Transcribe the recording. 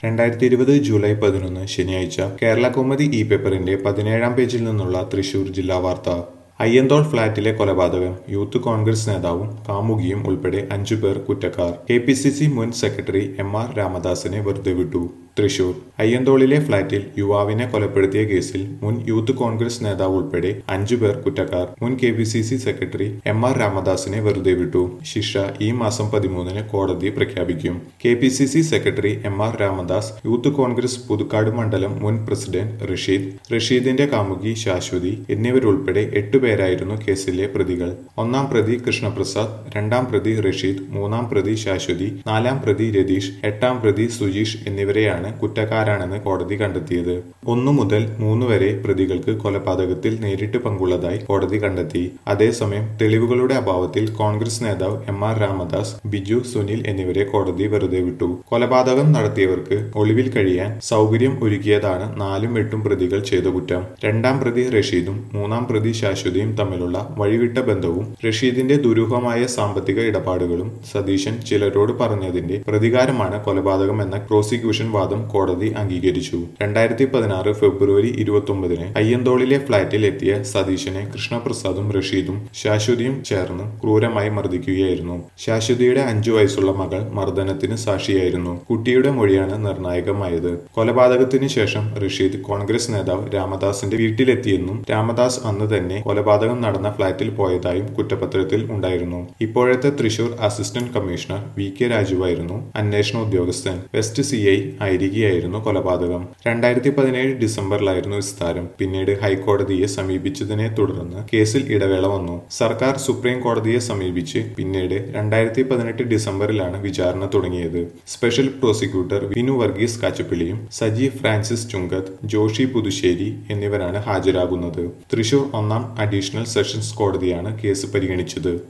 രണ്ടായിരത്തി ഇരുപത് ജൂലൈ പതിനൊന്ന് ശനിയാഴ്ച കേരള കൗമുദി ഇ പേപ്പറിന്റെ പതിനേഴാം പേജിൽ നിന്നുള്ള തൃശൂർ ജില്ലാ വാർത്ത അയ്യന്തോൾ ഫ്ളാറ്റിലെ കൊലപാതകം യൂത്ത് കോൺഗ്രസ് നേതാവും കാമുകിയും ഉൾപ്പെടെ അഞ്ചു പേർ കുറ്റക്കാർ കെ പി സി സി മുൻ സെക്രട്ടറി എം ആർ രാമദാസിനെ വെറുതെ വിട്ടു തൃശൂർ അയ്യന്തോളിലെ ഫ്ളാറ്റിൽ യുവാവിനെ കൊലപ്പെടുത്തിയ കേസിൽ മുൻ യൂത്ത് കോൺഗ്രസ് നേതാവ് ഉൾപ്പെടെ അഞ്ചു പേർ കുറ്റക്കാർ മുൻ K P C C secretary M R രാമദാസിനെ വെറുതെ വിട്ടു ശിക്ഷ ഈ മാസം പതിമൂന്നിന് കോടതി പ്രഖ്യാപിക്കും K P C C secretary M R Ramadas youth Congress Puthukkad മണ്ഡലം മുൻ പ്രസിഡന്റ് റഷീദ് റഷീദിന്റെ കാമുകി ശാശ്വതി എന്നിവരുൾപ്പെടെ എട്ടുപേരായിരുന്നു കേസിലെ പ്രതികൾ ഒന്നാം പ്രതി കൃഷ്ണപ്രസാദ് രണ്ടാം പ്രതി റഷീദ് മൂന്നാം പ്രതി ശാശ്വതി നാലാം പ്രതി രതീഷ് എട്ടാം പ്രതി സുജീഷ് എന്നിവരെയാണ് കുറ്റക്കാരാണെന്ന് കോടതി കണ്ടെത്തിയത് ഒന്നു മുതൽ മൂന്ന് വരെ പ്രതികൾക്ക് കൊലപാതകത്തിൽ നേരിട്ട് പങ്കുള്ളതായി കോടതി കണ്ടെത്തി അതേസമയം തെളിവുകളുടെ അഭാവത്തിൽ കോൺഗ്രസ് നേതാവ് എം ആർ രാമദാസ് ബിജു സുനിൽ എന്നിവരെ കോടതി വെറുതെ വിട്ടു കൊലപാതകം നടത്തിയവർക്ക് ഒളിവിൽ കഴിയാൻ സൗകര്യം ഒരുക്കിയതാണ് നാലും എട്ടും പ്രതികൾ ചെയ്ത കുറ്റം രണ്ടാം പ്രതി റഷീദും മൂന്നാം പ്രതി ശാശ്വതിയും തമ്മിലുള്ള വഴിവിട്ട ബന്ധവും റഷീദിന്റെ ദുരൂഹമായ സാമ്പത്തിക ഇടപാടുകളും സതീശൻ ചിലരോട് പറഞ്ഞതിന്റെ പ്രതികാരമാണ് കൊലപാതകം എന്ന പ്രോസിക്യൂഷൻ വാദം കോടതി അംഗീകരിച്ചു രണ്ടായിരത്തി പതിനാറ് ഫെബ്രുവരി ഇരുപത്തി ഒമ്പതിന് അയ്യന്തോളിലെ ഫ്ളാറ്റിൽ എത്തിയ സതീശനെ കൃഷ്ണപ്രസാദും റഷീദും ശാശ്വതിയും ചേർന്ന് ക്രൂരമായി മർദ്ദിക്കുകയായിരുന്നു ശാശ്വതിയുടെ അഞ്ചു വയസ്സുള്ള മകൾ മർദ്ദനത്തിന് സാക്ഷിയായിരുന്നു കുട്ടിയുടെ മൊഴിയാണ് നിർണായകമായത് കൊലപാതകത്തിന് ശേഷം റഷീദ് കോൺഗ്രസ് നേതാവ് രാമദാസിന്റെ വീട്ടിലെത്തിയെന്നും രാമദാസ് അന്ന് തന്നെ കൊലപാതകം നടന്ന ഫ്ളാറ്റിൽ പോയതായും കുറ്റപത്രത്തിൽ ഉണ്ടായിരുന്നു ഇപ്പോഴത്തെ Thrissur assistant commissioner V K രാജുവായിരുന്നു അന്വേഷണ ഉദ്യോഗസ്ഥൻ വെസ്റ്റ് സി ഐ ആയിരിക്കുകയായിരുന്നു കൊലപാതകം രണ്ടായിരത്തി പതിനേഴ് ഡിസംബറിലായിരുന്നു വിസ്താരം പിന്നീട് ഹൈക്കോടതിയെ സമീപിച്ചതിനെ തുടർന്ന് കേസിൽ ഇടവേള വന്നു സർക്കാർ സുപ്രീം കോടതിയെ സമീപിച്ച് പിന്നീട് രണ്ടായിരത്തി പതിനെട്ട് ഡിസംബറിലാണ് വിചാരണ തുടങ്ങിയത് സ്പെഷ്യൽ പ്രോസിക്യൂട്ടർ വിനു വർഗീസ് കാച്ചപ്പിള്ളിയും സജീവ് ഫ്രാൻസിസ് ചുങ്കത്ത് ജോഷി പുതുശ്ശേരി എന്നിവരാണ് ഹാജരാകുന്നത് തൃശൂർ ഒന്നാം അഡീഷണൽ സെഷൻസ് കോടതിയാണ് കേസ് പരിഗണിച്ചത്